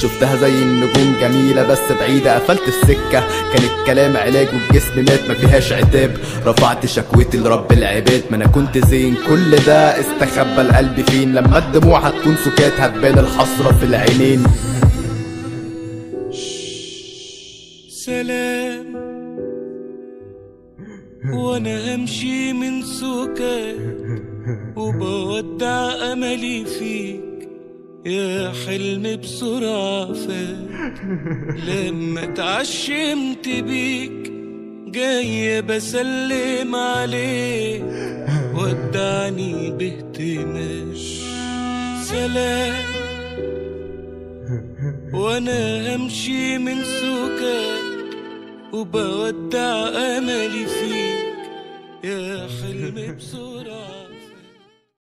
شفتها زي النجوم جميلة بس بعيدة قفلت السكة كان الكلام علاج والجسم مات ما فيهاش عتاب رفعت شكوتي لرب العباد ما انا كنت زين كل ده استخبى القلب فين لما الدموع هتكون سكات هتبان الحسرة في العينين سلام وانا همشي من سكات وبودع املي فيك يا حلم بسرعة فات لما اتعشمت بيك جاي بسلم عليك ودعني باهتمام سلام وانا همشي من سكات وبودع املي فيك يا حلم بسرعه